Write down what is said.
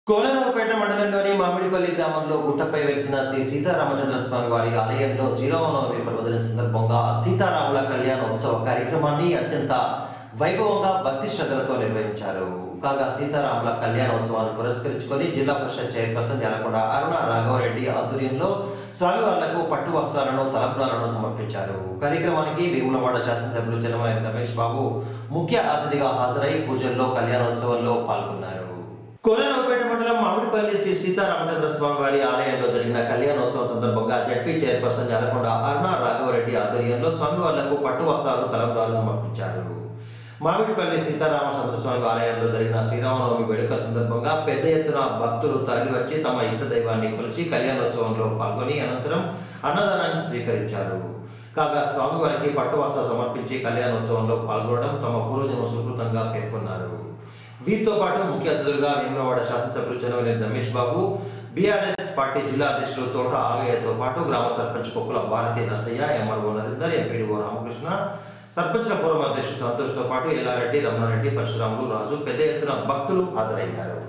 కోనరావుపేట మండలంలోని మామిడిపల్లి గ్రామంలో గుట్టపై వెలిసిన శ్రీ సీతారామచంద్ర స్వామి వారి ఆలయంలో శ్రీరామనవమి పర్వదిన సందర్భంగా సీతారాముల కళ్యాణోత్సవ కార్యక్రమాన్ని అత్యంత వైభవంగా భక్తి శ్రద్ధలతో నిర్వహించారు కాగా సీతారాముల కళ్యాణోత్సవాన్ని పురస్కరించుకొని జిల్లా పరిషత్ చైర్పర్సన్ యాలకొండ అరుణ రాఘవరెడ్డి ఆధ్వర్యంలో స్వామివార్లకు పట్టు వస్త్రాలను తలంబ్రాలను సమర్పించారు కార్యక్రమానికి వేములవాడ శాసనసభ్యులు జనమైన రమేష్ బాబు ముఖ్య అతిథిగా హాజరై పూజల్లో కళ్యాణోత్సవంలో పాల్గొన్నారు కోనరావుపేట మండలం మామిడిపల్లి శ్రీ సీతారామచంద్ర స్వామి వారి ఆలయంలో జరిగిన కళ్యాణోత్సవం సందర్భంగా జడ్పీ చైర్పర్సన్ జాలకొండ అరుణ రాఘవరెడ్డి ఆధ్వర్యంలో స్వామివార్లకు పట్టు వస్త్రాలు తలంబ్రాలు సమర్పించారు మామిడిపల్లి సీతారామచంద్ర స్వామి ఆలయంలో జరిగిన శ్రీరామనవమి వేడుకల సందర్భంగా పెద్ద ఎత్తున భక్తులు తరలివచ్చి తమ ఇష్ట దైవాన్ని కొలిచి కళ్యాణోత్సవంలో పాల్గొని అనంతరం అన్నదానాన్ని స్వీకరించారు కాగా స్వామివారికి పట్టు వస్త్రం సమర్పించి కళ్యాణోత్సవంలో పాల్గొనడం తమ పూర్వజన్మ సుకృతంగా పేర్కొన్నారు వీరితో పాటు ముఖ్య అతిథులుగా వేములవాడ శాసనసభ్యులు జనవరి రమేష్ బాబు బీఆర్ఎస్ పార్టీ జిల్లా అధ్యక్షులు తోట ఆగయ్యతో పాటు గ్రామ సర్పంచ్ కొక్కుల భారతి నర్సయ్య ఎంఆర్ఓ నరేందర్ ఎంపీడీఓ రామకృష్ణ సర్పంచ్ల ఫోరం అధ్యక్షుడు సంతోష్తో పాటు ఎల్లారెడ్డి రమణారెడ్డి పరశురాములు రాజు పెద్ద ఎత్తున భక్తులు హాజరయ్యారు